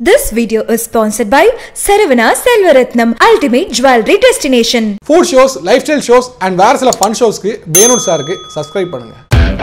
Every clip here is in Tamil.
This video is sponsored by Saravana Selvaratnam Ultimate Jewelry Destination. Food shows lifestyle shows and வேறு சில ஃபன் ஷோஸ்க்கு வேணும் சாருக்கு சப்ஸ்கிரைப் பண்ணுங்கள்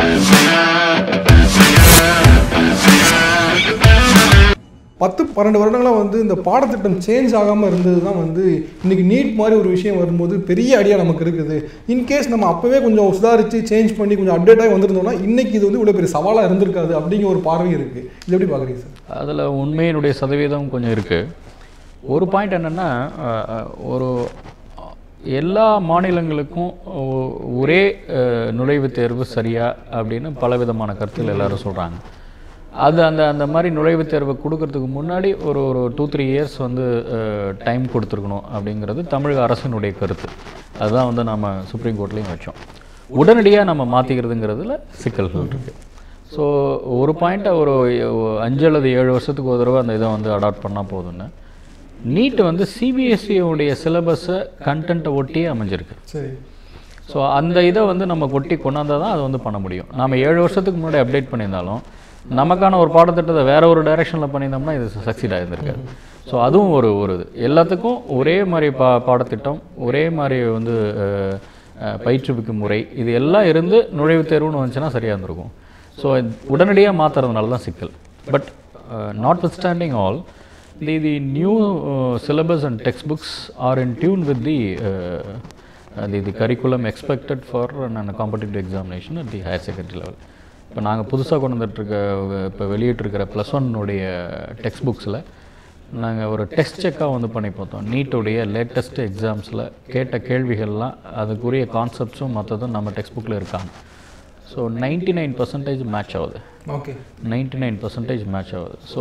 பத்து பன்னெண்டு வருடங்களாக வந்து இந்த பாடத்திட்டம் சேஞ்ச் ஆகாமல் இருந்தது தான் வந்து இன்னைக்கு நீட் மாதிரி ஒரு விஷயம் வரும்போது பெரிய ஐடியா நமக்கு இருக்குது இன்கேஸ் நம்ம அப்போவே கொஞ்சம் சுதாரித்து சேஞ்ச் பண்ணி கொஞ்சம் அப்டேட் ஆகி வந்திருந்தோம்னா இன்னைக்கு இது வந்து இவ்வளோ பெரிய சவாலாக இருந்திருக்காது அப்படிங்கிற ஒரு பார்வை இருக்குது இது எப்படி பார்க்குறீங்க சார் அதில் உண்மையினுடைய சதவீதம் கொஞ்சம் இருக்குது ஒரு பாயிண்ட் என்னென்னா ஒரு எல்லா மாநிலங்களுக்கும் ஒ- ஒரே அஹ், நுழைவுத் தேர்வு சரியா அப்படின்னு பலவிதமான கருத்துக்கள் எல்லாரும் சொல்கிறாங்க அது அந்த அந்த மாதிரி நுழைவுத் தேர்வை கொடுக்கறதுக்கு முன்னாடி ஒரு ஒரு டூ த்ரீ இயர்ஸ் வந்து டைம் கொடுத்துருக்கணும் அப்படிங்கிறது தமிழக அரசினுடைய கருத்து அதுதான் வந்து நம்ம சுப்ரீம் கோர்ட்லேயும் வச்சோம் உடனடியாக நம்ம மாற்றிக்கிறதுங்கிறதுல சிக்கல்கள் இருக்குது ஸோ ஒரு பாயிண்ட்டை ஒரு ஒ- அஞ்சு அல்லது ஏழு வருஷத்துக்கு ஒரு தடவை அந்த இதை வந்து அடாப்ட் பண்ணால் போதும்னு நீட் வந்து சிபிஎஸ்சி உடைய சிலபஸை கண்டென்ட்டை ஒட்டியே அமைஞ்சிருக்கு சரி ஸோ அந்த இதை வந்து நம்ம கொட்டி கொண்டாந்தால் தான் அதை வந்து பண்ண முடியும் நாம ஏழு வருஷத்துக்கு முன்னாடி அப்டேட் பண்ணியிருந்தாலும் நமக்கான ஒரு பாடத்திட்டத்தை வேற ஒரு டைரெக்ஷனில் பண்ணியிருந்தோம்னா இது சக்சீட் ஆகியிருந்திருக்காது ஸோ அதுவும் ஒரு ஒரு இது எல்லாத்துக்கும் ஒரே மாதிரி பா பாடத்திட்டம் ஒரே மாதிரி வந்து அஹ், அஹ், பயிற்றுவிக்கும் முறை இது எல்லாம் இருந்து நுழைவுத் தேர்வுன்னு வந்துச்சுன்னா சரியாக இருந்திருக்கும் ஸோ உடனடியாக மாற்றுறதுனால தான் சிக்கல் but notwithstanding all the the new syllabus and textbooks are in tune with the the, the curriculum expected for an competitive examination at the higher secondary level இப்போ நாங்கள் புதுசாக கொண்டு வந்துட்டுருக்க இப்போ வெளியிட்டிருக்கிற ப்ளஸ் ஒன்னுடைய டெக்ஸ்ட் புக்ஸில் நாங்கள் ஒரு டெஸ்ட் செக்காக வந்து பண்ணி பார்த்தோம் நீட்டுடைய லேட்டஸ்ட் எக்ஸாம்ஸில் கேட்ட கேள்விகள்லாம் அதுக்குரிய கான்செப்ட்ஸும் மற்றதும் நம்ம டெக்ஸ்ட் புக்கில் இருக்காங்க so ninety nine percentage match ஆகுது okay ninety nine percentage match ஆகுது ஸோ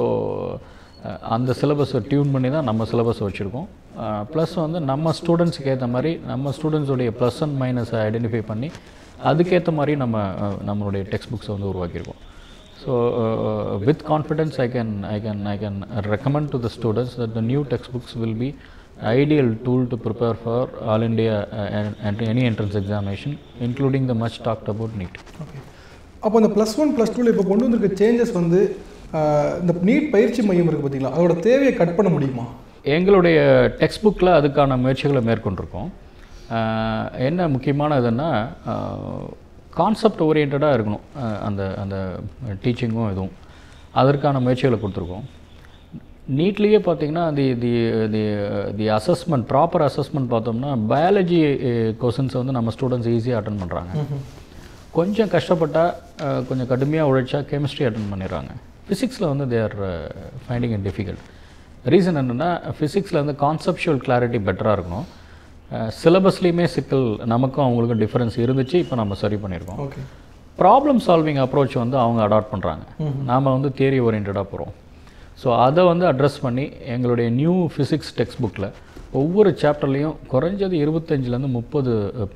அந்த சிலபஸை டியூன் பண்ணி தான் நம்ம சிலபஸ் வச்சுருக்கோம் ப்ளஸ் வந்து நம்ம ஸ்டூடெண்ட்ஸுக்கு ஏற்ற மாதிரி நம்ம ஸ்டூடெண்ட்ஸுடைய ப்ளஸ் அண்ட் மைனஸை ஐடென்டிஃபை பண்ணி அதுக்கேற்ற மாதிரி நம்ம அஹ், நம்மளுடைய டெக்ஸ்ட் புக்ஸை வந்து உருவாக்கியிருக்கோம் so with confidence I can I can I can recommend to the students that the new textbooks will be ideal tool to prepare for all India any entrance examination including the much talked about NEET okay அப்போ இந்த ப்ளஸ் ஒன் ப்ளஸ் டூவில் இப்போ கொண்டு வந்திருக்க சேஞ்சஸ் வந்து ஆஹ், இந்த நீட் பயிற்சி மையம் இருக்குது பார்த்தீங்களா அதோட தேவையை கட் பண்ண முடியுமா எங்களுடைய டெக்ஸ்ட் புக்கில் அதுக்கான முயற்சிகளை மேற்கொண்டிருக்கோம் ஆஹ் என்ன முக்கியமான இதுன்னா கான்செப்ட் ஓரியன்டாக இருக்கணும் ஆஹ் அந்த அந்த டீச்சிங்கும் இதுவும் அதற்கான முயற்சிகளை கொடுத்துருக்கோம் நீட்லேயே பார்த்தீங்கன்னா the the the the assessment proper assessment பார்த்தோம்னா பயாலஜி கொஷின்ஸை வந்து நம்ம ஸ்டூடெண்ட்ஸ் ஈஸியாக அட்டன் பண்ணுறாங்க கொஞ்சம் கஷ்டப்பட்டால் கொஞ்சம் கடுமையாக உழைச்சா கெமிஸ்ட்ரி அட்டன் பண்ணிடுறாங்க ஃபிசிக்ஸில் வந்து they're finding it difficult reason என்னென்னா ஃபிசிக்ஸில் வந்து கான்செப்ஷுவல் கிளாரிட்டி பெட்டராக இருக்கணும் சிலபஸ்லேயுமே சிக்கல் நமக்கும் அவங்களுக்கும் டிஃப்ரென்ஸ் இருந்துச்சு இப்போ நம்ம சரி பண்ணியிருக்கோம் ஓகே ப்ராப்ளம் சால்விங் அப்ரோச் வந்து அவங்க அடாப்ட் பண்ணுறாங்க நாம் வந்து தியரி ஓரியன்டாக போகிறோம் ஸோ அதை வந்து அட்ரஸ் பண்ணி எங்களுடைய நியூ ஃபிசிக்ஸ் டெக்ஸ்ட் புக்கில் ஒவ்வொரு சாப்டர்லேயும் குறைஞ்சது இருபத்தஞ்சிலேருந்து முப்பது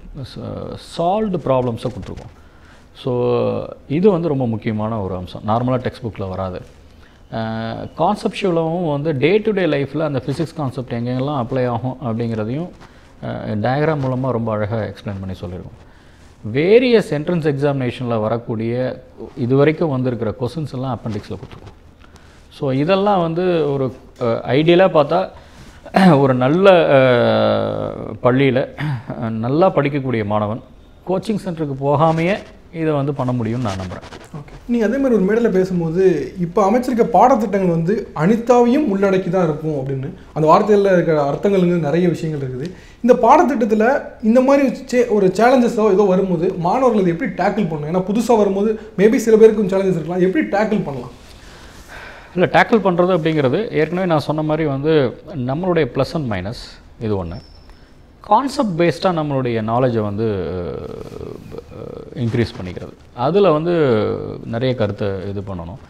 சால்வ்டு ப்ராப்ளம்ஸை கொடுத்துருக்கோம் ஸோ இது வந்து ரொம்ப முக்கியமான ஒரு அம்சம் நார்மலாக டெக்ஸ்ட் புக்கில் வராது கான்செப்ஷுவலாகவும் வந்து டே டு டே லைஃப்பில் அந்த ஃபிசிக்ஸ் கான்செப்ட் எங்கெங்கெல்லாம் அப்ளை ஆகும் அப்படிங்கிறதையும் டயக்ராம் மூலமாக ரொம்ப அழகாக எக்ஸ்பிளைன் பண்ணி சொல்லியிருக்கோம் வேரியஸ் என்ட்ரன்ஸ் எக்ஸாமினேஷனில் வரக்கூடிய இதுவரைக்கும் வந்திருக்கிற கொஷின்ஸ் எல்லாம் அப்பெண்டிக்ஸில் கொடுத்துருக்கோம் ஸோ இதெல்லாம் வந்து ஒரு ஐடியலாக பார்த்தா ஒரு நல்ல பள்ளியில் நல்லா படிக்கக்கூடிய மாணவன் கோச்சிங் சென்டருக்கு போகாமையே இதை வந்து பண்ண முடியும்னு நான் நம்புகிறேன் ஓகே நீங்கள் அதே மாதிரி ஒரு மேடையில் பேசும்போது இப்போ அமைச்சிருக்க பாடத்திட்டங்கள் வந்து அனிதாவையும் உள்ளடக்கி தான் இருக்கும் அப்படின்னு அந்த வார்த்தையில் இருக்கிற அர்த்தங்களுக்கு நிறைய விஷயங்கள் இருக்குது இந்த பாடத்திட்டத்தில் இந்த மாதிரி சே ஒரு சேலஞ்சஸோ ஏதோ வரும்போது மாணவர்கள் அதை எப்படி டேக்கிள் பண்ணணும் ஏன்னா புதுசாக வரும்போது மேபி சில பேருக்கு சேலஞ்சஸ் இருக்கலாம் எப்படி டேக்கிள் பண்ணலாம் இல்லை டேக்கிள் பண்ணுறது அப்படிங்கிறது ஏற்கனவே நான் சொன்ன மாதிரி வந்து நம்மளுடைய ப்ளஸ் அண்ட் மைனஸ் இது ஒன்று கான்செப்ட் பேஸ்டாக நம்மளுடைய நாலேஜை வந்து இன்க்ரீஸ் பண்ணிக்கிறது அதில் வந்து நிறைய கருத்தை இது பண்ணணும்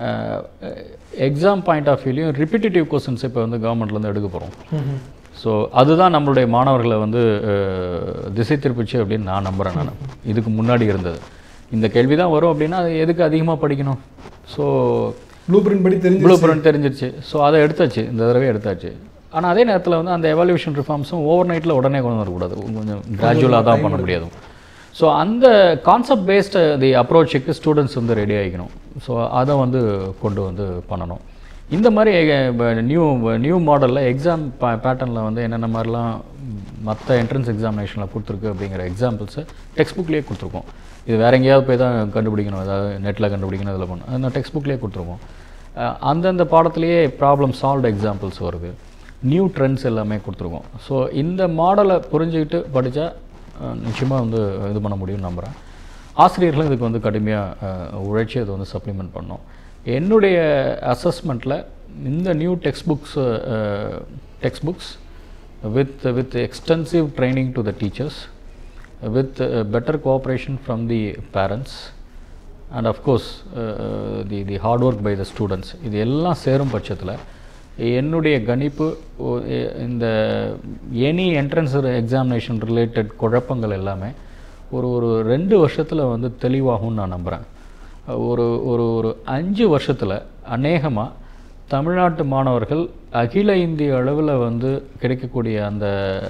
எக்ஸாம் பாயிண்ட் ஆஃப் வியூலையும் ரிப்பிட்டேட்டிவ் கொஸ்டின்ஸ் இப்போ வந்து கவர்மெண்ட்லேருந்து எடுக்க போகிறோம் ஸோ அதுதான் நம்மளுடைய மாணவர்களை வந்து அஹ், திசை திருப்பிச்சு அப்படின்னு நான் நம்புகிறேன் நான் இதுக்கு முன்னாடி இருந்தது இந்த கேள்வி தான் வரும் அப்படின்னா அது எதுக்கு அதிகமாக படிக்கணும் ஸோ ப்ளூ பிரிண்ட் படி தெரிஞ்சு ப்ளூ பிரிண்ட் தெரிஞ்சிருச்சு ஸோ அதை எடுத்தாச்சு இந்த தடவை எடுத்தாச்சு ஆனால் அதே நேரத்தில் வந்து அந்த எவாலுவேஷன் ரிஃபார்ம்ஸும் ஓவர் நைட்டில் உடனே கொண்டு வரக்கூடாது கொஞ்சம் கிராஜுவலாக தான் பண்ண முடியாது ஸோ அந்த கான்செப்ட் பேஸ்டு தி அப்ரோச்சுக்கு ஸ்டூடெண்ட்ஸ் வந்து ரெடி ஆகிக்கணும் ஸோ அதை வந்து கொண்டு வந்து பண்ணணும் இந்த மாதிரி நியூ நியூ மாடலில் எக்ஸாம் பே பேட்டர்னில் வந்து என்னென்ன மாதிரிலாம் மற்ற என்ட்ரன்ஸ் எக்ஸாமினேஷனில் கொடுத்துருக்கு அப்படிங்கிற எக்ஸாம்பிள்ஸை டெக்ஸ்ட் புக்லேயே கொடுத்துருக்கோம் இது வேற எங்கேயாவது போய் தான் கண்டுபிடிக்கணும் அதாவது நெட்டில் கண்டுபிடிக்கணும் இதில் பண்ணணும் அது நான் டெக்ஸ்ட் புக்லேயே கொடுத்துருக்கோம் அஹ் அந்தந்த பாடத்துலேயே ப்ராப்ளம் சால்வ்டு எக்ஸாம்பிள்ஸ் வருது நியூ ட்ரெண்ட்ஸ் எல்லாமே கொடுத்துருக்கோம் ஸோ இந்த மாடலை புரிஞ்சுக்கிட்டு படித்தா நிச்சயமாக வந்து இது பண்ண முடியும்னு நம்புகிறேன் ஆசிரியர்களும் இதுக்கு வந்து கடுமையாக உழைச்சி அதை வந்து சப்ளிமெண்ட் பண்ணோம் என்னுடைய அசஸ்மெண்ட்டில் இந்த new textbooks textbooks with with extensive training to the teachers with better cooperation from the parents and of course the the hard work by the students இது எல்லாம் சேரும் பட்சத்தில் என்னுடைய கணிப்பு ஒ- எ- இந்த எனி என்ட்ரன்ஸ் எக்ஸாமினேஷன் ரிலேட்டட் குழப்பங்கள் எல்லாமே ஒரு ஒரு ரெண்டு வருஷத்தில் வந்து தெளிவாகும்னு நான் நம்புகிறேன் ஒரு ஒரு ஒரு அஞ்சு வருஷத்தில் அநேகமாக தமிழ்நாட்டு மாணவர்கள் அகில இந்திய அளவில் வந்து கிடைக்கக்கூடிய அந்த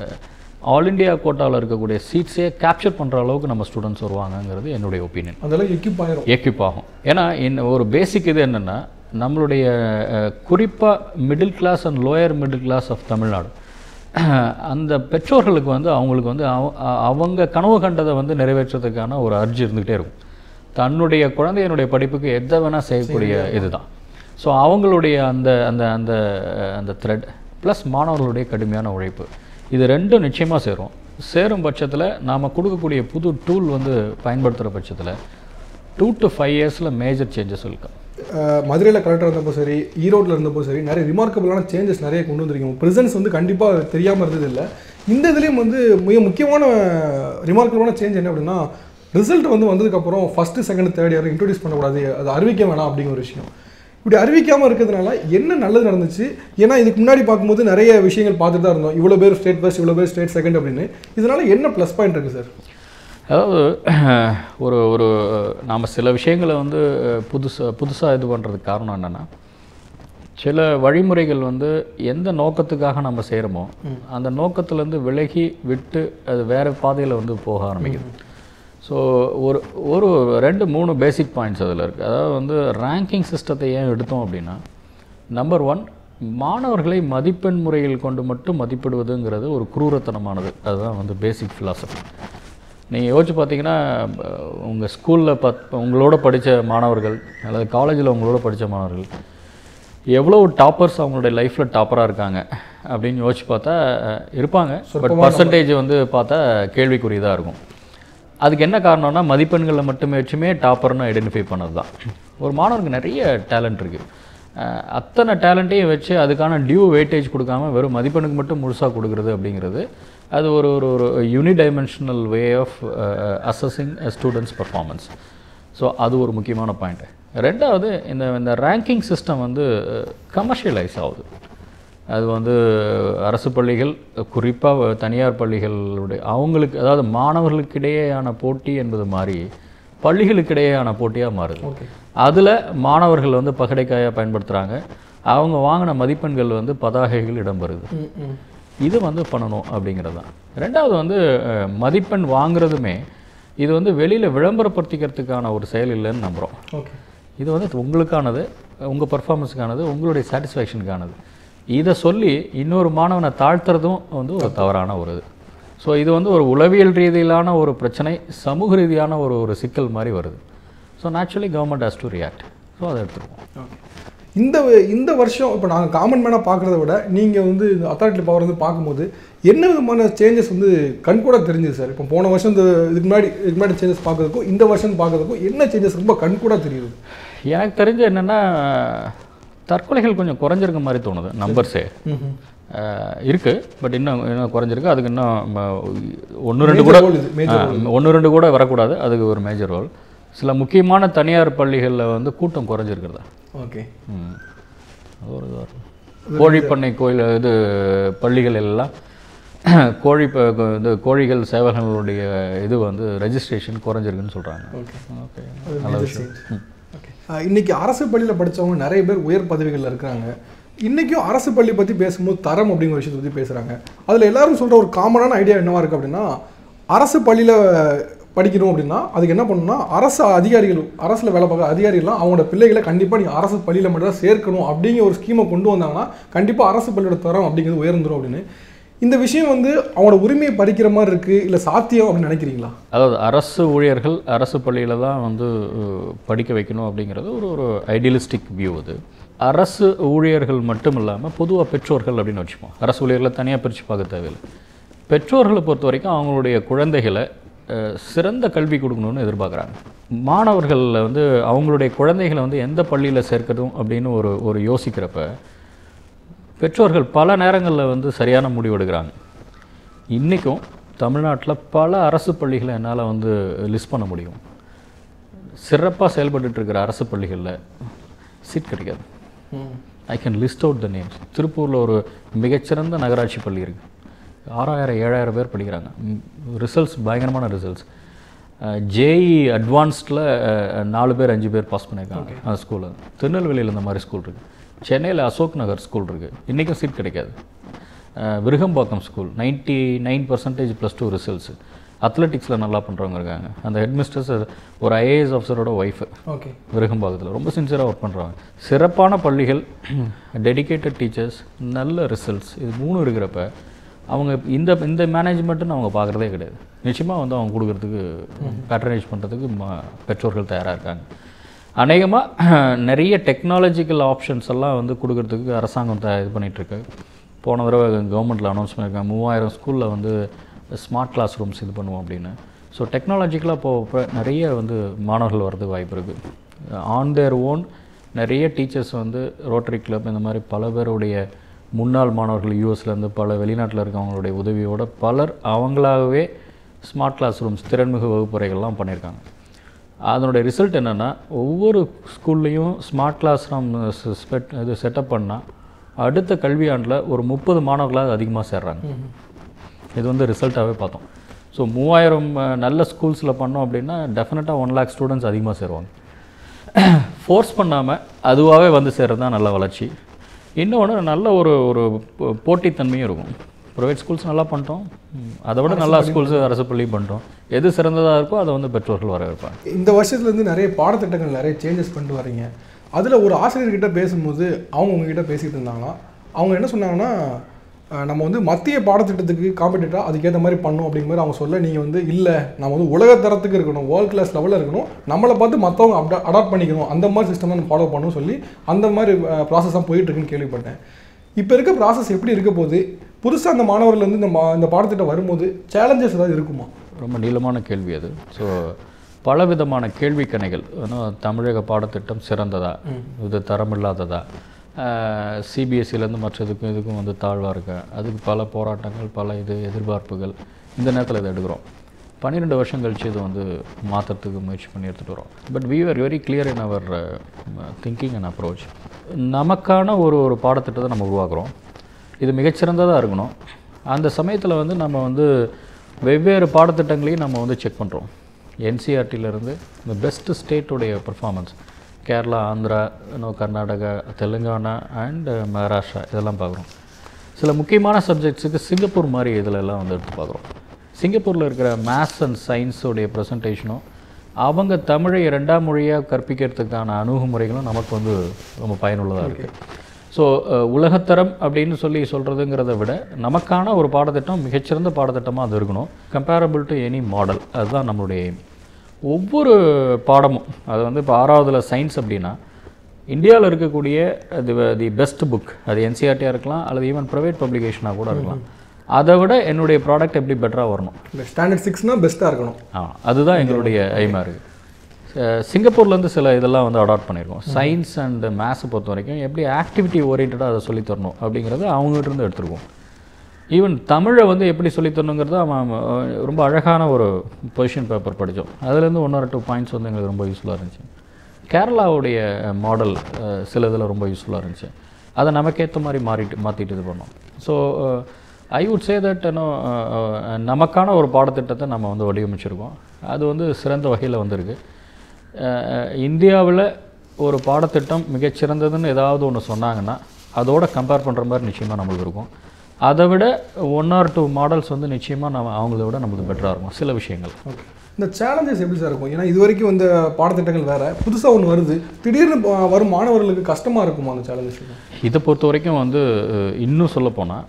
ஆல் இண்டியா கோட்டாவில் இருக்கக்கூடிய சீட்ஸே கேப்சர் பண்ணுற அளவுக்கு நம்ம ஸ்டூடெண்ட்ஸ் வருவாங்கங்கிறது என்னுடைய ஒப்பீனியன் அதெல்லாம் எக்யூப் ஆயிரும் எக்யூப் ஆகும் ஏன்னா இந்த ஒரு பேசிக் இது என்னென்னா நம்மளுடைய குறிப்பாக middle class and lower middle class of Tamil Nadu அந்த பெற்றோர்களுக்கு வந்து அவங்களுக்கு வந்து அவ- அ- அவங்க கனவு கண்டதை வந்து நிறைவேற்றுறதுக்கான ஒரு அர்ஜி இருந்துகிட்டே இருக்கும் தன்னுடைய குழந்தையினுடைய படிப்புக்கு எதை வேணால் செய்யக்கூடிய இதுதான் ஸோ அவங்களுடைய அந்த அந்த அந்த அந்த த்ரெட் ப்ளஸ் மாணவர்களுடைய கடுமையான உழைப்பு இது ரெண்டும் நிச்சயமாக சேரும் சேரும் பட்சத்தில் நாம் கொடுக்கக்கூடிய புது டூல் வந்து பயன்படுத்துகிற பட்சத்தில் டூ டு ஃபைவ் இயர்ஸில் மேஜர் சேஞ்சஸ் இருக்கும் மதுரையில் கலெக்டர் இருந்தப்போ சரி ஈரோட்டில் இருந்தப்போ சரி நிறைய ரிமார்க்கபிளான சேஞ்சஸ் நிறைய கொண்டு வந்திருக்கீங்க ப்ரெசன்ஸ் வந்து கண்டிப்பாக தெரியாமல் இருந்தது இல்லை இந்த இதுலேயும் வந்து மிக முக்கியமான ரிமார்க்கபிளான சேஞ்ச் என்ன அப்படின்னா ரிசல்ட் வந்து வந்ததுக்கப்புறம் first second third year introduce பண்ணக்கூடாது அது அறிவிக்க வேணாம் அப்படிங்கிற ஒரு விஷயம் இப்படி அறிவிக்காமல் இருக்கிறதுனால என்ன நல்லது நடந்துச்சு ஏன்னா இதுக்கு முன்னாடி பார்க்கும்போது நிறைய விஷயங்கள் பார்த்துட்டு தான் இருந்தோம் இவ்வளோ பேர் ஸ்டேட் ஃபர்ஸ்ட் இவ்வளோ பேர் ஸ்டேட் செகண்ட் அப்படின்னு இதனால என்ன ப்ளஸ் பாயிண்ட் இருக்குது சார் அதாவது ஒரு ஒரு நாம் சில விஷயங்களை வந்து புதுசாக புதுசாக இது பண்ணுறதுக்கு காரணம் என்னென்னா சில வழிமுறைகள் வந்து எந்த நோக்கத்துக்காக நம்ம செய்கிறோமோ அந்த நோக்கத்துலேருந்து விலகி விட்டு அது வேறு பாதையில் வந்து போக ஆரம்பிக்குது ஸோ ஒரு ஒரு ரெண்டு மூணு பேசிக் பாயிண்ட்ஸ் அதில் இருக்குது அதாவது வந்து ரேங்கிங் சிஸ்டத்தை ஏன் எடுத்தோம் அப்படின்னா நம்பர் ஒன் மாணவர்களை மதிப்பெண் முறையில் கொண்டு மட்டும் மதிப்பிடுவதுங்கிறது ஒரு குரூரத்தனமானது அதுதான் வந்து பேசிக் philosophy நீங்கள் யோசிச்சு பார்த்தீங்கன்னா உங்கள் ஸ்கூலில் பத் உங்களோட படித்த மாணவர்கள் அல்லது காலேஜில் உங்களோட படித்த மாணவர்கள் எவ்வளோ டாப்பர்ஸ் அவங்களுடைய லைஃப்பில் டாப்பராக இருக்காங்க அப்படின்னு யோசிச்சு பார்த்தா அஹ், இருப்பாங்க பட் பர்சன்டேஜ் வந்து பார்த்தா கேள்விக்குரியதாக இருக்கும் அதுக்கு என்ன காரணம்னா மதிப்பெண்களில் மட்டுமே வச்சுமே டாப்பர்னு ஐடென்டிஃபை பண்ணது தான் ஒரு மாணவருக்கு நிறைய டேலண்ட் இருக்குது அத்தனை டேலண்ட்டையும் வச்சு அதுக்கான டியூ வெயிட்டேஜ் கொடுக்காம வெறும் மதிப்பெண்ணுக்கு மட்டும் முழுசாக கொடுக்குறது அப்படிங்கிறது அது ஒரு ஒரு ஒரு unidimensional way of assessing students performance so அது ஒரு முக்கியமான பாயிண்ட் ரெண்டாவது இந்த இந்த ரேங்கிங் சிஸ்டம் வந்து கமர்ஷியலைஸ் ஆகுது அது வந்து அரசு பள்ளிகள் குறிப்பாக தனியார் பள்ளிகளுடைய அவங்களுக்கு அதாவது மாணவர்களுக்கிடையேயான போட்டி என்பது மாறி பள்ளிகளுக்கிடையேயான போட்டியாக மாறுது அதில் மாணவர்கள் வந்து பகடைக்காயாக பயன்படுத்துகிறாங்க அவங்க வாங்கின மதிப்பெண்கள் வந்து பதாகைகள் இடம்பெறுது இது வந்து பண்ணணும் அப்படிங்கிறது தான் ரெண்டாவது வந்து அஹ், மதிப்பெண் வாங்குறதுமே இது வந்து வெளியில் விளம்பரப்படுத்திக்கிறதுக்கான ஒரு செயல் இல்லைன்னு நம்புகிறோம் ஓகே இது வந்து உங்களுக்கானது உங்கள் பர்ஃபார்மன்ஸுக்கானது உங்களுடைய சாட்டிஸ்ஃபேக்ஷனுக்கானது இதை சொல்லி இன்னொரு மாணவனை தாழ்த்துறதும் வந்து ஒரு தவறான ஒரு இது ஸோ இது வந்து ஒரு உளவியல் ரீதியிலான ஒரு பிரச்சனை சமூக ரீதியான ஒரு ஒரு சிக்கல் மாதிரி வருது so naturally government has to react so அதை எடுத்துருவோம் இந்த இந்த வருஷம் இப்போ நாங்கள் காமன் மேனாக பார்க்குறத விட நீங்கள் வந்து இந்த அத்தாரிட்டி பவர் வந்து பார்க்கும்போது என்ன விதமான சேஞ்சஸ் வந்து கண்கூட தெரிஞ்சுது சார் இப்போ போன வருஷம் இந்த இதுக்கு முன்னாடி இதுக்கு முன்னாடி சேஞ்சஸ் பார்க்கறதுக்கும் இந்த வருஷம் பார்க்கறதுக்கும் என்ன சேஞ்சஸ் ரொம்ப கண்கூட தெரியுது எனக்கு தெரிஞ்ச என்னென்னா தற்கொலைகள் கொஞ்சம் குறைஞ்சிருக்க மாதிரி தோணுது நம்பர்ஸே இருக்கு பட் இன்னும் இன்னும் குறைஞ்சிருக்கு அதுக்கு இன்னும் ஒன்று ரெண்டு Major கூட role இது, major ஒன்று ரெண்டு கூட வரக்கூடாது அதுக்கு ஒரு மேஜர் ரோல் சில முக்கியமான தனியார் பள்ளிகளில் வந்து கூட்டம் குறைஞ்சிருக்கிறதா ஓகே ம். அது ஒரு இதுவா இருக்கும். கோழிப்பண்ணை கோயில் இது பள்ளிகள் எல்லாம் கோழி ப- இது கோழிகள் சேவகங்களுடைய இது வந்து ரெஜிஸ்ட்ரேஷன் குறைஞ்சிருக்குன்னு சொல்கிறாங்க ஓகே ஓகே நல்ல விஷயம் ம். ஓகே இன்னைக்கு அரசு பள்ளியில் படிச்சவங்க நிறைய பேர் உயர் பதவிகளில் இருக்கிறாங்க இன்றைக்கும் அரசு பள்ளி பற்றி பேசும்போது தரம் அப்படிங்கிற விஷயத்தை பற்றி பேசுகிறாங்க அதில் எல்லாரும் சொல்கிற ஒரு காமனான ஐடியா என்னவா இருக்குது அப்படின்னா அரசு பள்ளியில் படிக்கணும் அப்படின்னா அதுக்கு என்ன பண்ணணும்னா அரசு அதிகாரிகள் அரசில் வேலை பார்க்குற அதிகாரிகள்லாம் அவங்களோட பிள்ளைகளை கண்டிப்பாக நீங்கள் அரசு பள்ளியில் மட்டும் தான் சேர்க்கணும் அப்படிங்கிற ஒரு ஸ்கீமை கொண்டு வந்தாங்கன்னா கண்டிப்பாக அரசு பள்ளியோட தரம் அப்படிங்கிறது உயர்ந்துரும் அப்படின்னு இந்த விஷயம் வந்து அவங்களோட உரிமையை பறிக்கிற மாதிரி இருக்குது இல்லை சாத்தியம் அப்படின்னு நினைக்கிறீங்களா அதாவது அரசு ஊழியர்கள் அரசு பள்ளியில் தான் வந்து அஹ், படிக்க வைக்கணும் அப்படிங்கிறது ஒரு ஒரு ஐடியலிஸ்டிக் வியூ அது அரசு ஊழியர்கள் மட்டும் இல்லாமல் பொதுவாக பெற்றோர்கள் அப்படின்னு வச்சுப்போம் அரசு ஊழியர்களை தனியாக பிரித்து பார்க்க தேவையில்லை பெற்றோர்களை பொறுத்த வரைக்கும் அவங்களுடைய குழந்தைகளை அஹ், சிறந்த கல்வி கொடுக்கணும்னு எதிர்பார்க்குறாங்க மாணவர்களில் வந்து அவங்களுடைய குழந்தைகளை வந்து எந்த பள்ளியில் சேர்க்கணும் அப்படின்னு ஒரு ஒரு யோசிக்கிறப்ப பெற்றோர்கள் பல நேரங்களில் வந்து சரியான முடிவு எடுக்கிறாங்க இன்றைக்கும் தமிழ்நாட்டில் பல அரசு பள்ளிகளை என்னால் வந்து லிஸ்ட் பண்ண முடியும் சிறப்பாக செயல்பட்டுட்டு இருக்கிற அரசு பள்ளிகளில் சீட் கிடைக்காது I can list out the names திருப்பூரில் ஒரு மிகச்சிறந்த நகராட்சி பள்ளி இருக்குது ஆறாயிரம் ஏழாயிரம் பேர் படிக்கிறாங்க ரிசல்ட்ஸ் பயங்கரமான ரிசல்ட்ஸ் ஜேஇ அட்வான்ஸ்டில் நாலு பேர் அஞ்சு பேர் பாஸ் பண்ணியிருக்காங்க அந்த ஸ்கூலில் திருநெல்வேலியில் இந்த மாதிரி ஸ்கூல் இருக்குது சென்னையில் அசோக் நகர் ஸ்கூல் இருக்குது இன்றைக்கும் சீட் கிடைக்காது அஹ், Virugambakkam school ninety nine percentage plus two results அத்லெட்டிக்ஸில் நல்லா பண்ணுறவங்க இருக்காங்க அந்த ஹெட்மிஸ்டர்ஸ் ஒரு ஐஏஎஸ் ஆஃபீஸரோட ஒய்ஃபு ஓகே விருகம்பாக்கத்தில் ரொம்ப சின்சியராக ஒர்க் பண்ணுறாங்க சிறப்பான பள்ளிகள் டெடிகேட்டட் டீச்சர்ஸ் நல்ல ரிசல்ட்ஸ் இது மூணு இருக்கிறப்ப அவங்க இந்த இந்த மேனேஜ்மெண்ட்டுன்னு அவங்க பார்க்குறதே கிடையாது நிச்சயமாக வந்து அவங்க கொடுக்கறதுக்கு பேட்டர்னைஸ் பண்ணுறதுக்கு ம- பெற்றோர்கள் தயாராக இருக்காங்க அநேகமாக நிறைய டெக்னாலஜிக்கல் ஆப்ஷன்ஸ் எல்லாம் வந்து கொடுக்கறதுக்கு அரசாங்கம் த இது பண்ணிகிட்ருக்கு போன தடவை கவர்மெண்ட்டில் அனௌன்ஸ் பண்ணியிருக்காங்க மூவாயிரம் ஸ்கூலில் வந்து ஸ்மார்ட் கிளாஸ் ரூம்ஸ் இது பண்ணுவோம் அப்படின்னு ஸோ டெக்னாலஜிக்கலாக இப்போ இப்போ நிறைய வந்து மாணவர்கள் வர்றதுக்கு வாய்ப்பு இருக்குது ஆன் தேர் ஓன் நிறைய டீச்சர்ஸ் வந்து ரோட்டரி கிளப் இந்த மாதிரி பல பேருடைய முன்னாள் மாணவர்கள் யூஎஸ்லேருந்து பல வெளிநாட்டில் இருக்கவங்களுடைய உதவியோட பலர் அவங்களாகவே ஸ்மார்ட் கிளாஸ் ரூம்ஸ் திறன்மிகு வகுப்பறைகள்லாம் பண்ணியிருக்காங்க அதனுடைய ரிசல்ட் என்னென்னா ஒவ்வொரு ஸ்கூல்லையும் ஸ்மார்ட் கிளாஸ் ரூம் ஸ்பெட் இது செட்டப் பண்ணால் அடுத்த கல்வியாண்டில் ஒரு முப்பது மாணவர்களாக அதிகமாக சேர்றாங்க இது வந்து ரிசல்ட்டாகவே பார்த்தோம் ஸோ மூவாயிரம் அஹ், நல்ல ஸ்கூல்ஸில் பண்ணோம் அப்படின்னா டெஃபினட்டாக ஒன் லேக் ஸ்டூடெண்ட்ஸ் அதிகமாக சேருவாங்க ஃபோர்ஸ் பண்ணாமல் அதுவாகவே வந்து சேர்றது தான் நல்ல வளர்ச்சி இன்னொன்று நல்ல ஒரு ஒரு போ- போட்டித்தன்மையும் இருக்கும் ப்ரைவேட் ஸ்கூல்ஸ் நல்லா பண்ணிட்டோம் ம், அதை விட நல்லா ஸ்கூல்ஸ் அரசு பள்ளியும் பண்ணிட்டோம் எது சிறந்ததாக இருக்கோ அதை வந்து பெற்றோர்கள் வரவேற்பாங்க இந்த வருஷத்துலேருந்து நிறைய பாடத்திட்டங்கள் நிறைய சேஞ்சஸ் பண்ணிட்டு வர்றீங்க அதில் ஒரு ஆசிரியர்கிட்ட பேசும்போது அவங்க உங்ககிட்ட பேசிகிட்டு இருந்தாங்கன்னா அவங்க என்ன சொன்னாங்கன்னா அஹ், நம்ம வந்து மத்திய பாடத்திட்டத்துக்கு காம்படிட்டாக அதுக்கேற்ற மாதிரி பண்ணணும் அப்படிங்கிற மாதிரி அவங்க சொல்ல நீங்கள் வந்து இல்லை நம்ம வந்து உலகத்தரத்துக்கு இருக்கணும் வேர்ல்ட் கிளாஸ் லெவலில் இருக்கணும் நம்மளை பார்த்து மற்றவங்க அப்டா அடாப்ட் பண்ணிக்கணும் அந்த மாதிரி சிஸ்டம் தான் ஃபாலோ பண்ணணும் சொல்லி அந்த மாதிரி ப்ராசஸ் தான் போயிட்டு இருக்குன்னு கேள்விப்பட்டேன் இப்போ இருக்க ப்ராசஸ் எப்படி இருக்க போகுது புதுசாக அந்த மாணவர்கள் வந்து இந்த மா- இந்த பாடத்திட்டம் வரும்போது சேலஞ்சஸ் ஏதாவது இருக்குமா ரொம்ப நீளமான கேள்வி அது ஸோ பலவிதமான கேள்வி கணைகள் ஏன்னா தமிழக பாடத்திட்டம் சிறந்ததா இது தரமில்லாததா சிபிஎஸ்சிலேருந்து மற்றதுக்கும் இதுக்கும் வந்து தாழ்வாக இருக்கா அதுக்கு பல போராட்டங்கள் பல இது எதிர்பார்ப்புகள் இந்த நேரத்தில் இதை எடுக்கிறோம் பன்னிரெண்டு வருஷம் கழிச்சு இது வந்து மாற்றுறதுக்கு முயற்சி பண்ணி எடுத்துகிட்டு வரோம் but we were very clear in our thinking and approach நமக்கான ஒரு ஒரு பாடத்திட்டத்தை நம்ம உருவாக்குறோம் இது மிகச்சிறந்ததாக இருக்கணும் அந்த சமயத்தில் வந்து நம்ம வந்து வெவ்வேறு பாடத்திட்டங்களையும் நம்ம வந்து செக் பண்ணுறோம் என்சிஆர்டியிலேருந்து இந்த பெஸ்ட் ஸ்டேட்டுடைய பெர்ஃபார்மன்ஸ் கேரளா ஆந்திரா இன்னும் கர்நாடகா தெலுங்கானா அண்ட் மகாராஷ்டிரா இதெல்லாம் பார்க்குறோம் சில முக்கியமான சப்ஜெக்ட்ஸுக்கு சிங்கப்பூர் மாதிரி இதில் எல்லாம் வந்து எடுத்து பார்க்குறோம் சிங்கப்பூரில் இருக்கிற மேத்ஸ் அண்ட் சயின்ஸோடைய ப்ரெசன்டேஷனும் அவங்க தமிழை இரண்டாம் மொழியாக கற்பிக்கிறதுக்கான அணுகுமுறைகளும் நமக்கு வந்து ரொம்ப பயனுள்ளதாக இருக்குது ஸோ உலகத்தரம் அப்படின்னு சொல்லி சொல்கிறதுங்கிறத விட நமக்கான ஒரு பாடத்திட்டம் மிகச்சிறந்த பாடத்திட்டமாக அது இருக்கணும் கம்பேரபிள் டு எனி மாடல் அதுதான் நம்மளுடைய aim. ஒவ்வொரு பாடமும் அது வந்து இப்போ ஆறாவதுல சயின்ஸ் அப்படின்னா இந்தியாவில் இருக்கக்கூடிய அது தி பெஸ்ட் புக் அது என்சிஆர்டியாக இருக்கலாம் அல்லது ஈவன் ப்ரைவேட் பப்ளிகேஷனாக கூட இருக்கலாம் அதை விட என்னுடைய ப்ராடக்ட் எப்படி பெட்டராக வரணும் இந்த ஸ்டாண்டர்ட் சிக்ஸ்னால் பெஸ்ட்டாக இருக்கணும் ஆ அதுதான் எங்களுடைய எய்மாக இருக்குது சிங்கப்பூர்லேருந்து சில இதெல்லாம் வந்து அடாப்ட் பண்ணியிருக்கோம் சயின்ஸ் அண்ட் மேத்ஸை பொறுத்த வரைக்கும் எப்படி ஆக்டிவிட்டி ஓரியன்டாக அதை சொல்லித் தரணும் அப்படிங்கிறத அவங்ககிட்ட இருந்து எடுத்துருக்கோம் ஈவன் தமிழை வந்து எப்படி சொல்லித் தரணுங்கிறத அவன் அஹ், ரொம்ப அழகான ஒரு பொசிஷன் பேப்பர் படித்தோம் அதுலேருந்து ஒன் ஆர் டூ பாயிண்ட்ஸ் வந்து எங்களுக்கு ரொம்ப யூஸ்ஃபுல்லாக இருந்துச்சு கேரளாவுடைய மாடல் சில இதில் ரொம்ப யூஸ்ஃபுல்லாக இருந்துச்சு அதை நமக்கேற்ற மாதிரி மாறிட்டு மாற்றிட்டு இது பண்ணோம் so I would say that நமக்கான ஒரு பாடத்திட்டத்தை நம்ம வந்து வடிவமைச்சிருக்கோம் அது வந்து சிறந்த வகையில் வந்திருக்கு இந்தியாவில் ஒரு பாடத்திட்டம் மிகச்சிறந்ததுன்னு ஏதாவது ஒன்று சொன்னாங்கன்னா அதோட கம்பேர் பண்ணுற மாதிரி நிச்சயமாக நம்மளுக்கு இருக்கும் அதை விட ஒன் ஆர் டூ மாடல்ஸ் வந்து நிச்சயமாக நம்ம அவங்கள விட நம்மளுக்கு பெட்டராக இருக்கும் சில விஷயங்கள் இந்த சேலஞ்சஸ் எப்படி சார் இருக்கும் ஏன்னா இது வரைக்கும் இந்த பாடத்திட்டங்கள் வேற புதுசாக ஒன்று வருது திடீர்னு ப- வரும் மாணவர்களுக்கு கஷ்டமாக இருக்குமா அந்த சேலஞ்சஸ் இதை பொறுத்த வரைக்கும் வந்து அஹ், இன்னும் சொல்லப்போனால்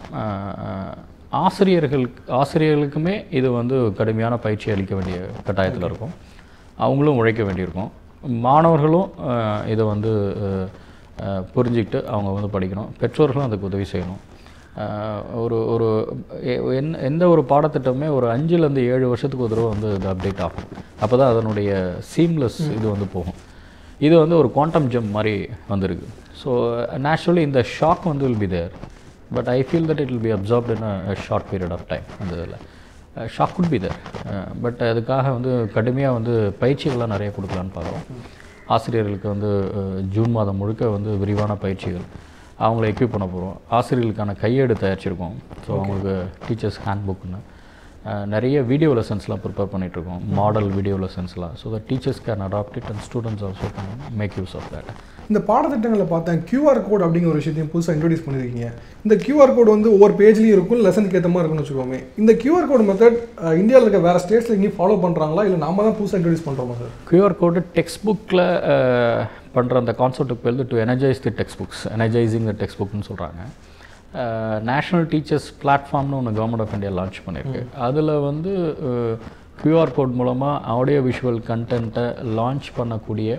ஆசிரியர்கள் ஆசிரியர்களுக்குமே இது வந்து கடுமையான பயிற்சி அளிக்க வேண்டிய கட்டாயத்தில் இருக்கும் அவங்களும் உழைக்க வேண்டியிருக்கும் மாணவர்களும் அஹ், இதை வந்து அஹ், அஹ், புரிஞ்சுக்கிட்டு அவங்க வந்து படிக்கணும் பெற்றோர்களும் அதுக்கு உதவி செய்யணும் அஹ், ஒரு ஒரு எ- எந்த எந்த ஒரு பாடத்திட்டமுமே ஒரு அஞ்சுலேருந்து ஏழு வருஷத்துக்கு ஒரு தடவை வந்து இது அப்டேட் ஆகும் அப்போ தான் அதனுடைய சீம்லெஸ் இது வந்து போகும் இது வந்து ஒரு குவாண்டம் ஜம்ப் மாதிரி வந்திருக்கு ஸோ நேச்சுரலி இந்த ஷாக் வந்து will be there but I feel that it will be absorbed in a short period of time அந்த இதில் shock could be there but அதுக்காக வந்து கடுமையாக வந்து பயிற்சிகள்லாம் நிறைய கொடுக்கலான்னு பார்க்குறோம் ஆசிரியர்களுக்கு வந்து அஹ், ஜூன் மாதம் முழுக்க வந்து விரிவான பயிற்சிகள் அவங்கள எக்யூப் பண்ண போகிறோம் ஆசிரியர்களுக்கான கையேடு தயாரிச்சிருக்கோம் ஸோ அவங்களுக்கு டீச்சர்ஸ் ஹேண்ட் புக்குன்னு நிறைய வீடியோ லெசன்ஸ்லாம் ப்ரிப்பேர் பண்ணிகிட்ருக்கோம் மாடல் வீடியோ லெசன்ஸ்லாம் so the teachers can adapt it and students also can make use of that இந்த பாடத்திட்டங்களில் பார்த்தேன் கியூஆர் கோட் அப்படிங்கிற ஒரு விஷயத்தையும் புதுசாக இன்ட்ரோடியூஸ் பண்ணியிருக்கீங்க இந்த கியூஆர் கோட் வந்து ஒவ்வொரு பேஜ்லையும் இருக்கும் லெசனுக்கு ஏற்ற மாதிரி இருக்கும்னு வச்சுக்கோமே இந்த கியூஆர் கோட் மெத்தட் இந்தியாவில் இருக்க வேறு ஸ்டேட்ஸில் எங்கேயும் ஃபாலோ பண்ணுறாங்களா இல்லை நாம தான் புதுசாக இன்ட்ரோடியூஸ் பண்ணுறோமா சார் கியூஆர் கோடு டெக்ஸ்ட் புக்கில் பண்ணுற அந்த கான்செப்ட்டுக்கு பேர் to energise the textbooks energising the text புக்னு சொல்கிறாங்க நேஷ்னல் டீச்சர்ஸ் பிளாட்ஃபார்ம்னு ஒன்று கவர்மெண்ட் ஆஃப் இந்தியா லான்ச் பண்ணியிருக்கு அதில் வந்து கியூஆர் கோட் மூலமாக ஆடியோ விஷுவல் கண்டென்ட்டை லான்ச் பண்ணக்கூடிய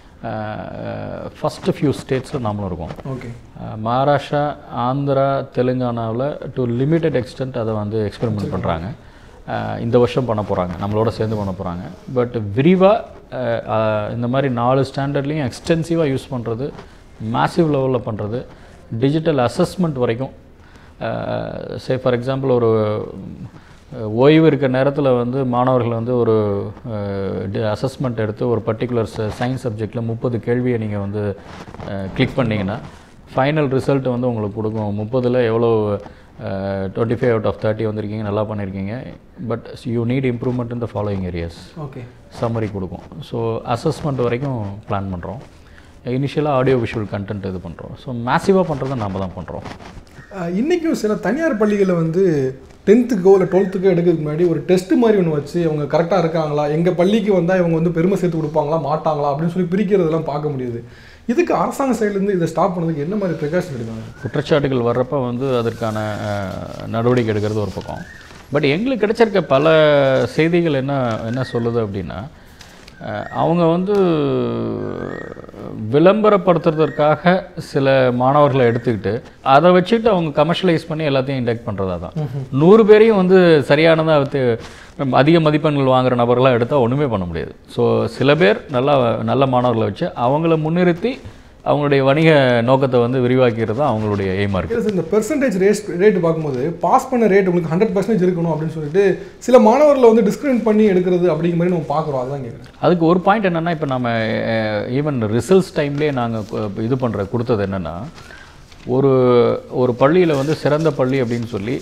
ஃபஸ்ட்டு ஃபியூ ஸ்டேட்ஸில் நாமளும் இருக்கோம் ஓகே அஹ் மகாராஷ்டிரா ஆந்திரா தெலுங்கானாவில் டு லிமிட்டட் எக்ஸ்டென்ட் அதை வந்து எக்ஸ்பெரிமெண்ட் பண்ணுறாங்க இந்த வருஷம் பண்ண போகிறாங்க நம்மளோட சேர்ந்து பண்ண போகிறாங்க பட் விரிவாக இந்த மாதிரி நாலு ஸ்டாண்டர்ட்லேயும் எக்ஸ்டென்சிவாக யூஸ் பண்ணுறது மேசிவ் லெவலில் பண்ணுறது டிஜிட்டல் அசஸ்மெண்ட் வரைக்கும் சே ஃபார் எக்ஸாம்பிள் ஒரு அஹ், ஓய்வு இருக்க நேரத்தில் வந்து மாணவர்கள் வந்து ஒரு அசஸ்மெண்ட் எடுத்து ஒரு பர்டிகுலர் சயின்ஸ் சப்ஜெக்டில் முப்பது கேள்வியை நீங்கள் வந்து கிளிக் பண்ணிங்கன்னா ஃபைனல் ரிசல்ட் வந்து உங்களுக்கு கொடுக்கும் முப்பதில் எவ்வளோ twenty five out of thirty வந்திருக்கீங்க நல்லா பண்ணியிருக்கீங்க but you need improvement in the following areas okay summary கொடுக்கும் ஸோ அசஸ்மெண்ட் வரைக்கும் பிளான் பண்ணுறோம் இனிஷியலாக ஆடியோ விஷுவல் கண்டென்ட் இது பண்ணுறோம் ஸோ மேசிவாக பண்ணுறதை நாம் தான் பண்ணுறோம் இன்றைக்கும் சில தனியார் பள்ளிகளில் வந்து டென்த்துக்கோ இல்லை டுவெல்த்துக்கோ எடுக்கிறதுக்கு முன்னாடி ஒரு டெஸ்ட் மாதிரி ஒன்று வச்சு அவங்க கரெக்டாக இருக்காங்களா எங்கள் பள்ளிக்கு வந்தால் இவங்க வந்து பெருமை சேர்த்து கொடுப்பாங்களா மாட்டாங்களா அப்படின்னு சொல்லி பிரிக்கிறதெல்லாம் பார்க்க முடியுது இதுக்கு அரசாங்க சைட்லேருந்து இதை ஸ்டாப் பண்ணதுக்கு என்ன மாதிரி ப்ரிகாஷன் எடுக்காங்க குற்றச்சாட்டுகள் வர்றப்ப வந்து அதற்கான அஹ், நடவடிக்கை எடுக்கிறது ஒரு பக்கம் பட் எங்களுக்கு கிடைச்சிருக்க பல செய்திகள் என்ன என்ன சொல்லுது அப்படின்னா அஹ், அவங்க வந்து விளம்பரப்படுத்துறதற்காக சில மாணவர்களை எடுத்துக்கிட்டு அதை வச்சுட்டு அவங்க கமர்ஷியலைஸ் பண்ணி எல்லாத்தையும் இண்டக்ட் பண்ணுறதா தான் நூறு பேரையும் வந்து சரியானதாக அதிக மதிப்பெண்கள் வாங்குற நபர்களாக எடுத்தால் ஒன்றுமே பண்ண முடியாது ஸோ சில பேர் நல்லா நல்ல மாணவர்களை வச்சு அவங்கள முன்னிறுத்தி அவங்களுடைய வணிக நோக்கத்தை வந்து விரிவாக்கிறது தான் அவங்களுடைய எய்மாக இருக்குது இல்லை சார் இந்த பெர்சன்டேஜ் ரேட் ரேட் பார்க்கும்போது பாஸ் பண்ண ரேட் உங்களுக்கு ஹண்ட்ரட் பர்சன்டேஜ் இருக்கணும் அப்படின்னு சொல்லிட்டு சில மாணவர்களை வந்து டிஸ்கிரிமினேட் பண்ணி எடுக்கிறது அப்படிங்கிற மாதிரி நம்ம பார்க்குறோம் அதுதான் கேட்குறேன் அதுக்கு ஒரு பாயிண்ட் என்னென்னா இப்போ நம்ம ஈவன் ரிசல்ட்ஸ் டைம்லேயே நாங்கள் இது பண்ணுற கொடுத்தது என்னென்னா ஒரு ஒரு பள்ளியில் வந்து சிறந்த பள்ளி அப்படின்னு சொல்லி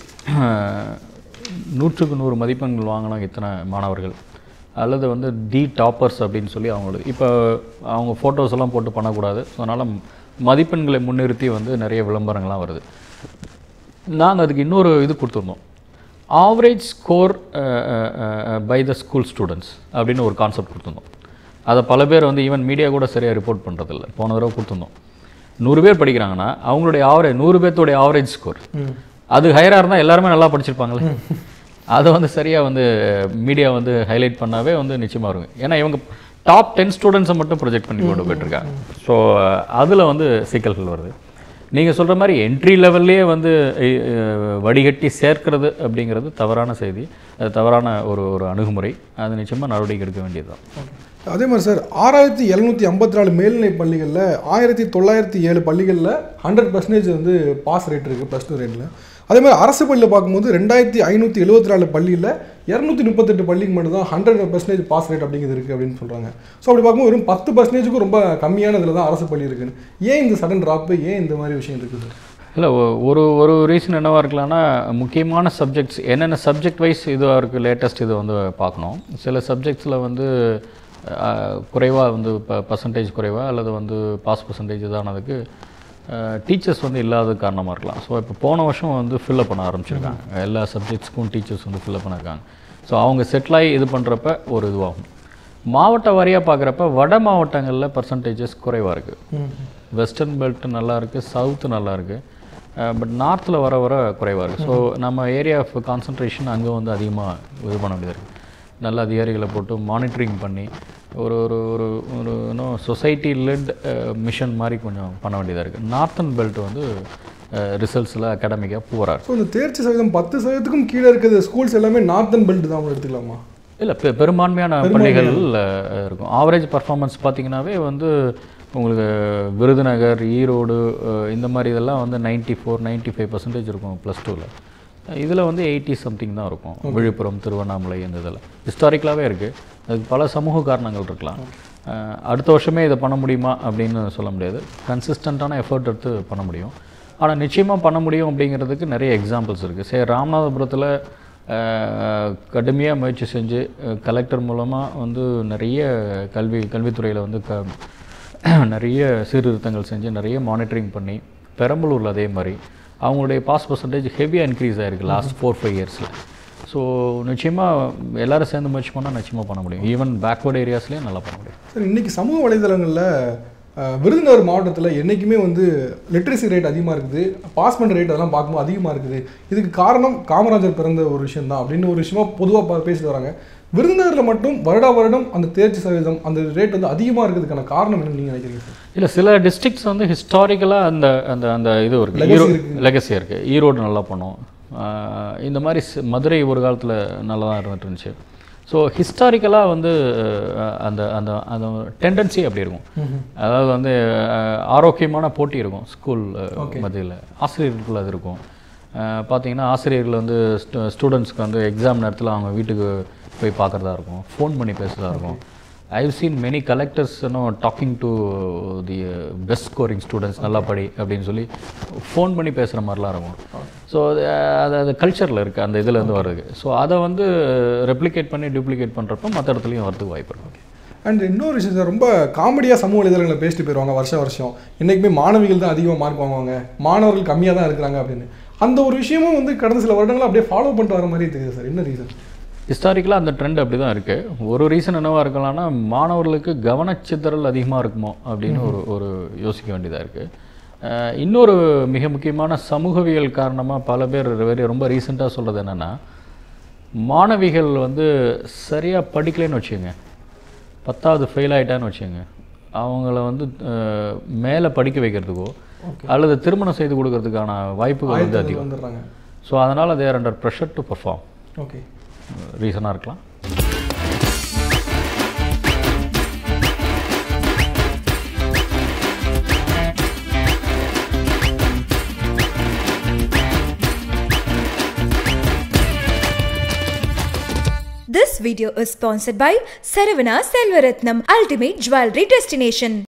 நூற்றுக்கு நூறு மதிப்பெண்கள் வாங்கினா இத்தனை மாணவர்கள் அல்லது வந்து டி டாப்பர்ஸ் அப்படின்னு சொல்லி அவங்களுக்கு இப்போ அவங்க ஃபோட்டோஸ் எல்லாம் போட்டு பண்ணக்கூடாது ஸோ அதனால் மதிப்பெண்களை முன்னிறுத்தி வந்து நிறைய விளம்பரங்கள்லாம் வருது நாங்கள் அதுக்கு இன்னொரு இது கொடுத்துருந்தோம் average score by the school students அப்படின்னு ஒரு கான்செப்ட் கொடுத்துருந்தோம் அதை பல பேர் வந்து ஈவன் மீடியா கூட சரியாக ரிப்போர்ட் பண்ணுறதில்ல போன தடவை கொடுத்துருந்தோம் நூறு பேர் படிக்கிறாங்கன்னா அவங்களுடைய ஆவரேஜ் நூறு பேர்த்தோடைய ஆவரேஜ் ஸ்கோர் அது ஹையராக இருந்தால் எல்லாருமே நல்லா படிச்சிருப்பாங்களே அதை வந்து சரியாக வந்து மீடியா வந்து ஹைலைட் பண்ணாவே வந்து நிச்சயமாக இருக்கும் ஏன்னா இவங்க டாப் டென் ஸ்டூடெண்ட்ஸை மட்டும் ப்ரொஜெக்ட் பண்ணி கொண்டு போயிட்டுருக்காங்க ஸோ அதில் வந்து சிக்கல்கள் வருது நீங்கள் சொல்கிற மாதிரி என்ட்ரி லெவல்லையே வந்து இ- அஹ் வடிகட்டி சேர்க்கிறது அப்படிங்கிறது தவறான செய்தி அது தவறான ஒரு ஒரு அணுகுமுறை அது நிச்சயமாக நடவடிக்கை எடுக்க வேண்டியதுதான் அதே மாதிரி சார் ஆறாயிரத்தி எழுநூற்றி ஐம்பத்தி நாலு மேல்நிலை பள்ளிகளில் ஆயிரத்தி தொள்ளாயிரத்தி ஏழு பள்ளிகளில் ஹண்ட்ரட் பர்சன்டேஜ் வந்து பாஸ் ரேட் இருக்குது ப்ளஸ் டூ ரேட்டில் அதே மாதிரி அரசு பள்ளியில் பார்க்கும்போது ரெண்டாயிரத்தி ஐநூற்றி எழுபத்தி நாலு பள்ளியில் இரநூத்தி முப்பத்தெட்டு பள்ளிக்கு மட்டும் தான் ஹண்ட்ரட் பர்சன்டேஜ் பாஸ் ரேட் அப்படிங்கிறது இருக்குது அப்படின்னு சொல்கிறாங்க ஸோ அப்படி பார்க்கும்போது வெறும் பத்து பர்சன்டேஜுக்கும் ரொம்ப கம்மியான இதில் தான் அரசு பள்ளி இருக்குன்னு ஏன் இந்த சடன் ட்ராப்பு ஏன் இந்த மாதிரி விஷயம் இருக்குது சார் இல்லை ஒரு ஒரு ரீசன் என்னவா இருக்கலாம்னா முக்கியமான சப்ஜெக்ட்ஸ் என்னென்ன சப்ஜெக்ட் வைஸ் இதுவாக இருக்குது லேட்டஸ்ட் இது வந்து பார்க்கணும் சில சப்ஜெக்ட்ஸில் வந்து குறைவாக வந்து இப்போ பர்சன்டேஜ் குறைவாக அல்லது வந்து பாஸ் பர்சன்டேஜ் இதானதுக்கு டீச்சர்ஸ் வந்து இல்லாத காரணமாக இருக்கலாம் ஸோ இப்போ போன வருஷம் வந்து ஃபில்லப் பண்ண ஆரம்பிச்சிருக்காங்க எல்லா சப்ஜெக்ட்ஸ்க்கும் டீச்சர்ஸ் வந்து ஃபில்லப் பண்ணிருக்காங்க ஸோ அவங்க செட்டில் ஆகி இது பண்ணுறப்ப ஒரு இதுவாகும் மாவட்ட வாரியாக பார்க்குறப்ப வட மாவட்டங்களில் பர்சன்டேஜஸ் குறைவாக இருக்குது வெஸ்டர்ன் பெல்ட் நல்லா இருக்குது சவுத்து நல்லா இருக்குது பட் நார்த்தில் வர வர குறைவாக இருக்குது ஸோ நம்ம ஏரியா ஆஃப் கான்சன்ட்ரேஷன் அங்கே வந்து அதிகமாக இது பண்ண வேண்டியது இருக்குது நல்ல அதிகாரிகளை போட்டு மானிட்டரிங் பண்ணி ஒரு ஒரு ஒரு ஒரு இன்னும் சொசைட்டி லெட் மிஷன் மாதிரி கொஞ்சம் பண்ண வேண்டியதாக இருக்குது நார்த்தன் பெல்ட் வந்து ரிசல்ட்ஸில் அகாடமிக்காக பூராக ஸோ இந்த தேர்ச்சி சதவீதம் பத்து சதவீதத்துக்கும் கீழே இருக்கிற ஸ்கூல்ஸ் எல்லாமே நார்த்தன் பெல்ட் தான் அவங்க எடுத்துக்கலாமா இல்லை பெ பெரும்பான்மையான பள்ளிகள் அஹ், இருக்கும் ஆவரேஜ் பர்ஃபார்மன்ஸ் பார்த்தீங்கன்னாவே வந்து உங்களுக்கு விருதுநகர் ஈரோடு அஹ், இந்த மாதிரி இதெல்லாம் வந்து ninety four ninety five percentage இருக்கும் ப்ளஸ் டூவில் இதில் வந்து எயிட்டி சம்திங் தான் இருக்கும் விழுப்புரம் திருவண்ணாமலை இந்த இதில் ஹிஸ்டாரிக்கலாகவே இருக்குது அதுக்கு பல சமூக காரணங்கள் இருக்கலாம் அஹ், அடுத்த வருஷமே இதை பண்ண முடியுமா அப்படின்னு சொல்ல முடியாது கன்சிஸ்டண்ட்டான எஃபர்ட் எடுத்து பண்ண முடியும் ஆனால் நிச்சயமாக பண்ண முடியும் அப்படிங்கிறதுக்கு நிறைய எக்ஸாம்பிள்ஸ் இருக்குது சரி ராமநாதபுரத்தில் கடுமையாக முயற்சி செஞ்சு கலெக்டர் மூலமாக வந்து நிறைய கல்வி கல்வித்துறையில் வந்து க நிறைய சீர்திருத்தங்கள் செஞ்சு நிறைய மானிட்டரிங் பண்ணி பெரம்பலூரில் அதே மாதிரி அவங்களுடைய பாஸ் பர்சன்டேஜ் ஹெவியாக இன்க்ரீஸ் ஆகிருக்கு லாஸ்ட் ஃபோர் ஃபைவ் இயர்ஸில் ஸோ நிச்சயமாக எல்லாரும் சேர்ந்து முயற்சி பண்ணால் நிச்சயமாக பண்ண முடியும் ஈவன் பேக்வர்டு ஏரியாஸ்லேயும் நல்லா பண்ண முடியும் சார் இன்னைக்கு சமூக வலைதளங்களில் அஹ், விருதுநகர் மாவட்டத்தில் என்றைக்குமே வந்து லிட்ரஸி ரேட் அதிகமாக இருக்குது பாஸ்மெண்ட் ரேட் அதெல்லாம் பார்க்கும்போது அதிகமாக இருக்குது இதுக்கு காரணம் காமராஜர் பிறந்த ஒரு விஷயம் தான் அப்படின்னு ஒரு விஷயமா பொதுவாக பேசிட்டு வராங்க விருதுநகரில் மட்டும் வருடா வருடம் அந்த தேர்ச்சி சதவீதம் அந்த ரேட் வந்து அதிகமாக இருக்கிறதுக்கான காரணம் என்னன்னு நீங்கள் நினைக்கிறீங்க சார் இல்லை சில டிஸ்ட்ரிக்ட்ஸ் வந்து ஹிஸ்டாரிக்கலாக அந்த அந்த அந்த இது இருக்குது Legacy ஈரோ இருக்கு. லெகசியாக இருக்குது ஈரோடு நல்லா பண்ணும் ஆஹ் இந்த மாதிரி சி- மதுரை ஒரு காலத்தில் நல்லா தான் இருந்துட்டு இருந்துச்சு ஸோ ஹிஸ்டாரிக்கலாக வந்து அஹ், அந்த அந்த அந்த டெண்டன்சி அப்படி இருக்கும் அதாவது வந்து அஹ், ஆரோக்கியமான போட்டி இருக்கும் ஸ்கூல் மத்தியில் ஆசிரியர்களுக்குள்ள அது இருக்கும் அஹ், பார்த்தீங்கன்னா ஆசிரியர்கள் வந்து ஸ்டூடெண்ட்ஸ்க்கு வந்து எக்ஸாம் நேரத்தில் அவங்க வீட்டுக்கு போய் பார்க்குறதா இருக்கும் ஃபோன் பண்ணி பேசுகிறதா இருக்கும் ஐவ் சீன் மெனி கலெக்டர்ஸ் இன்னும் talking to the best scoring students நல்லா படி அப்படின்னு சொல்லி ஃபோன் பண்ணி பேசுகிற மாதிரிலாம் இருக்கும் ஸோ அது அது கல்ச்சரில் இருக்குது அந்த இதுலேருந்து வர்றதுக்கு ஸோ அதை வந்து ரெப்ளிகேட் பண்ணி டூப்ளிகேட் பண்ணுறப்ப மற்ற இடத்துலையும் வரதுக்கு வாய்ப்பு இருக்கு அண்ட் இன்னொரு விஷயம் சார் ரொம்ப காமெடியாக சமூக வலைதளங்களை பேசிட்டு போயிடுவாங்க வருஷம் வருஷம் என்றைக்குமே மாணவிகள் தான் அதிகமாக மார்க் வாங்குவாங்க மாணவர்கள் கம்மியாக தான் இருக்கிறாங்க அப்படின்னு அந்த ஒரு விஷயமும் வந்து கடந்த சில வருடங்களா அப்படியே ஃபாலோ பண்ணிட்டு வர மாதிரி தெரியுது சார் என்ன ரீசன் ஹிஸ்டாரிக்கலாக அந்த ட்ரெண்ட் அப்படி தான் இருக்குது ஒரு ரீசன் என்னவா இருக்கலாம்னா மாணவர்களுக்கு கவனச்சிதறல் அதிகமாக இருக்குமோ அப்படின்னு ஒரு ஒரு யோசிக்க வேண்டியதாக இருக்குது இன்னொரு மிக முக்கியமான சமூகவியல் காரணமாக பல பேர் வெரி ரொம்ப ரீசெண்டாக சொல்கிறது என்னென்னா மாணவிகள் வந்து சரியாக படிக்கலைன்னு வச்சுக்கோங்க பத்தாவது ஃபெயில் ஆயிட்டான்னு வச்சுக்கோங்க அவங்கள வந்து மேலே படிக்க வைக்கிறதுக்கோ அல்லது திருமணம் செய்து கொடுக்கறதுக்கான வாய்ப்புகள் வந்து அதிகம் வந்துடுறாங்க ஸோ அதனால் they're under pressure to perform okay ரீசனாக இருக்கலாம் This video is sponsored by Saravana Selvaratnam Ultimate Jewelry Destination.